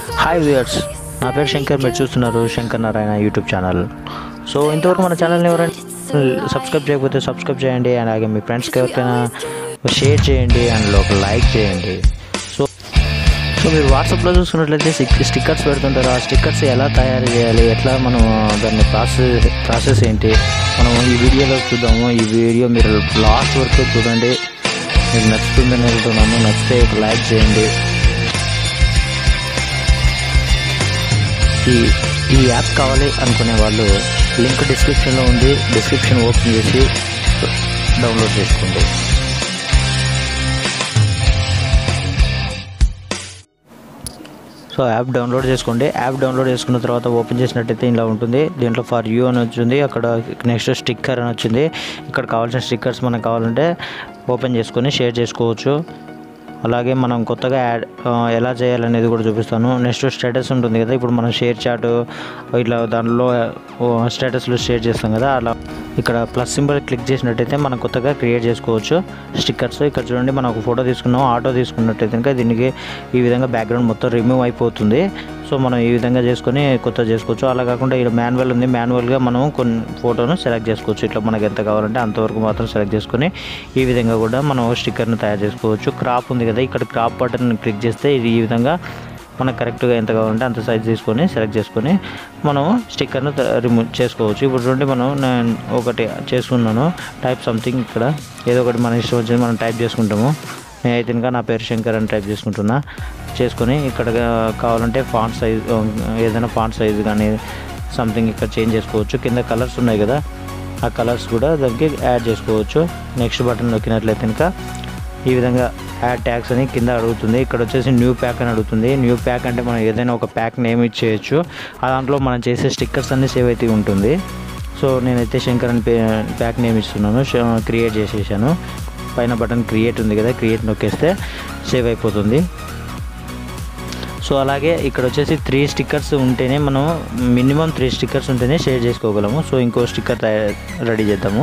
hi viewers నా పేరు శంకర్ మీరు చూస్తున్నారు Shankar Narayana YouTube channel so ఇంతవరకు మన ఛానల్ని ఎవరైనా సబ్స్క్రైబ్ చేయకపోతే సబ్స్క్రైబ్ చేయండి అండ్ అలాగే మీ ఫ్రెండ్స్కి ఎవరికైనా షేర్ చేయండి అండ్ ఒక లైక్ చేయండి సో సో మీరు వాట్సాప్లో చూసుకున్నట్లయితే స్టిక్ స్టిక్కర్స్ పెడుతుంటారు ఆ స్టిక్కర్స్ ఎలా తయారు చేయాలి ఎట్లా మనం దాన్ని ప్రాసెస్ ప్రాసెస్ ఏంటి మనం ఈ వీడియోలో చూద్దాము ఈ వీడియో మీరు లాస్ట్ వరకు చూడండి మీకు నచ్చుతుందని అనుకుంటున్నాము నచ్చితే ఒక లైక్ చేయండి ఈ ఈ యాప్ కావాలి అనుకునే వాళ్ళు లింక్ డిస్క్రిప్షన్లో ఉంది డిస్క్రిప్షన్ ఓపెన్ చేసి డౌన్లోడ్ చేసుకోండి సో యాప్ డౌన్లోడ్ చేసుకోండి యాప్ డౌన్లోడ్ చేసుకున్న తర్వాత ఓపెన్ చేసినట్టయితే ఇలా ఉంటుంది దీంట్లో ఫర్ యూ అని వచ్చింది అక్కడ నెక్స్ట్ స్టిక్కర్ అని వచ్చింది ఇక్కడ కావాల్సిన స్టిక్కర్స్ మనకు కావాలంటే ఓపెన్ చేసుకొని షేర్ చేసుకోవచ్చు అలాగే మనం కొత్తగా యాడ్ ఆ, ఎలా చేయాలనేది కూడా చూపిస్తాను నెక్స్ట్ స్టేటస్ ఉంటుంది కదా ఇప్పుడు మనం షేర్ చాట్ ఇట్లా దానిలో స్టేటస్లో షేర్ చేస్తాం కదా అలా ఇక్కడ ప్లస్ సింబల్ క్లిక్ చేసినట్టయితే మనం కొత్తగా క్రియేట్ చేసుకోవచ్చు స్టిక్కర్స్ ఇక్కడ చూడండి మనం ఒక ఫోటో తీసుకున్నాం ఆటో తీసుకున్నట్టయితే కనుక దీనికి ఈ విధంగా బ్యాక్గ్రౌండ్ మొత్తం రిమూవ్ అయిపోతుంది సో మనం ఈ విధంగా చేసుకొని కొత్త చేసుకోవచ్చు అలా కాకుండా ఇక్కడ మాన్యువల్ ఉంది మాన్యువల్గా మనం కొన్ని ఫోటోను సెలెక్ట్ చేసుకోవచ్చు ఇట్లా మనకి ఎంత కావాలంటే అంతవరకు మాత్రం సెలెక్ట్ చేసుకొని ఈ విధంగా కూడా మనం స్టిక్కర్ని తయారు చేసుకోవచ్చు క్రాప్ ఉంది కదా ఇక్కడ క్రాప్ బటన్ క్లిక్ చేస్తే ఇది ఈ విధంగా మనకు కరెక్ట్గా ఎంత కావాలంటే అంత సైజ్ తీసుకొని సెలెక్ట్ చేసుకొని మనం స్టిక్కర్ను రిమూవ్ చేసుకోవచ్చు ఇప్పుడు చూడండి మనం నేను ఒకటి చేసుకున్నాను టైప్ సంథింగ్ ఇక్కడ ఏదో ఒకటి మన ఇష్టం వచ్చింది మనం టైప్ చేసుకుంటాము నేనైతే ఇంకా నా పేరు శంకర్ అని టైప్ చేసుకుంటున్నా చేసుకొని ఇక్కడ కావాలంటే ఫాంట్ సైజ్ ఏదైనా ఫాంట్ సైజ్ కానీ సంథింగ్ ఇక్కడ చేంజ్ చేసుకోవచ్చు కింద కలర్స్ ఉన్నాయి కదా ఆ కలర్స్ కూడా దానికి యాడ్ చేసుకోవచ్చు నెక్స్ట్ బటన్ నొక్కినట్లయితే ఇంకా ఈ విధంగా యాడ్ ట్యాక్స్ అని కింద అడుగుతుంది ఇక్కడ వచ్చేసి న్యూ ప్యాక్ అని అడుగుతుంది న్యూ ప్యాక్ అంటే మనం ఏదైనా ఒక ప్యాక్ నేమ్ ఇచ్చేయచ్చు ఆ దాంట్లో మనం చేసే స్టిక్కర్స్ అన్ని సేవ్ అయితే ఉంటుంది సో నేనైతే శంకర్ అని ప్యాక్ నేమ్ ఇస్తున్నాను క్రియేట్ చేసేసాను పైన బటన్ క్రియేట్ ఉంది కదా క్రియేట్ నొక్కేస్తే సేవ్ అయిపోతుంది సో అలాగే ఇక్కడ వచ్చేసి త్రీ స్టిక్కర్స్ ఉంటేనే మనం మినిమం త్రీ స్టిక్కర్స్ ఉంటేనే షేర్ చేసుకోగలము సో ఇంకో స్టిక్కర్ తయారు రెడీ చేద్దాము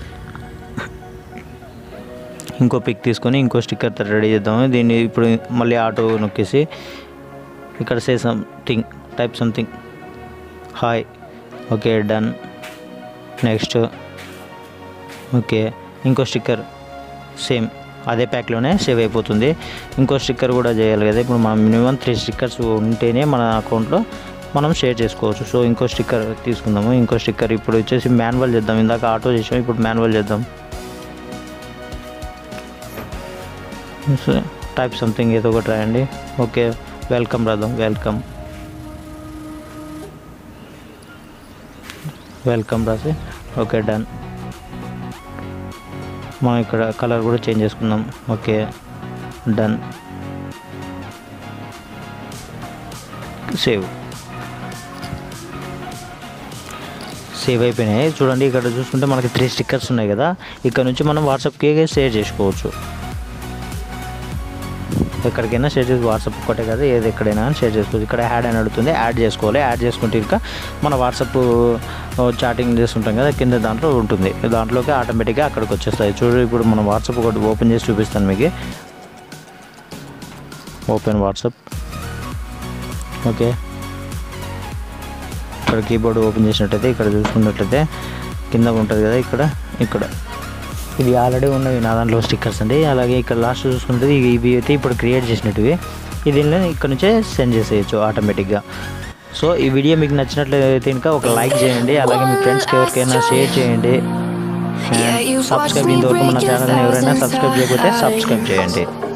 ఇంకో పిక్ తీసుకొని ఇంకో స్టిక్కర్ రెడీ చేద్దాము దీన్ని ఇప్పుడు మళ్ళీ ఆటో నొక్కేసి ఇక్కడ say something type something hi okay done next okay ఇంకో స్టిక్కర్ సేమ్ అదే ప్యాక్లోనే సేవ్ అయిపోతుంది ఇంకో స్టిక్కర్ కూడా చేయాలి కదా ఇప్పుడు మనం మినిమం త్రీ స్టిక్కర్స్ ఉంటేనే మన అకౌంట్లో మనం షేర్ చేసుకోవచ్చు సో ఇంకో స్టిక్కర్ తీసుకుందాము ఇంకో స్టిక్కర్ ఇప్పుడు వచ్చేసి మాన్యువల్ చేద్దాం ఇందాక ఆటో చేసాం ఇప్పుడు మాన్యువల్ చేద్దాం టైప్ సంథింగ్ ఏదో ఒకటి రాయండి ఓకే వెల్కమ్ రాద్దాం వెల్కమ్ వెల్కమ్ రాసి ఓకే డన్ మనం ఇక్కడ కలర్ కూడా చేంజ్ చేసుకుందాం ఓకే డన్ సేవ్ సేవ్ అయిపోయినాయి చూడండి ఇక్కడ చూసుకుంటే మనకి త్రీ స్టిక్కర్స్ ఉన్నాయి కదా ఇక్కడ నుంచి మనం వాట్సాప్కి షేర్ చేసుకోవచ్చు ఎక్కడికైనా షేర్ చేసి వాట్సాప్ ఒకటే కదా ఏది ఎక్కడైనా షేర్ చేసుకోవచ్చు ఇక్కడ యాడ్ అని అడుగుతుంది యాడ్ చేసుకోవాలి యాడ్ చేసుకుంటే ఇంకా మన వాట్సాప్ చాటింగ్ చేస్తుంటాం కదా కింద దాంట్లో ఉంటుంది దాంట్లోకి ఆటోమేటిక్గా అక్కడికి వచ్చేస్తాయి చూడు ఇప్పుడు మనం వాట్సాప్ ఒకటి ఓపెన్ చేసి చూపిస్తాను మీకు ఓపెన్ వాట్సాప్ ఓకే ఇక్కడ కీబోర్డ్ ఓపెన్ చేసినట్టయితే ఇక్కడ చూసుకున్నట్లయితే కింద ఉంటుంది కదా ఇక్కడ ఇక్కడ ఇవి ఆల్రెడీ ఉన్నవి నా దాంట్లో స్టిక్కర్స్ అండి అలాగే ఇక్కడ లాస్ట్ చూసుకుంటే ఇవి ఇవి అయితే ఇప్పుడు క్రియేట్ చేసినట్టువి దీనిలో ఇక్కడ నుంచే సెండ్ చేసేయచ్చు ఆటోమేటిక్గా సో ఈ వీడియో మీకు నచ్చినట్లయితే ఇంకా ఒక లైక్ చేయండి అలాగే మీ ఫ్రెండ్స్కి ఎవరికైనా షేర్ చేయండి సబ్స్క్రైబ్ ఇంతవరకు మన ఛానల్ని ఎవరైనా సబ్స్క్రైబ్ చేయకపోతే సబ్స్క్రైబ్ చేయండి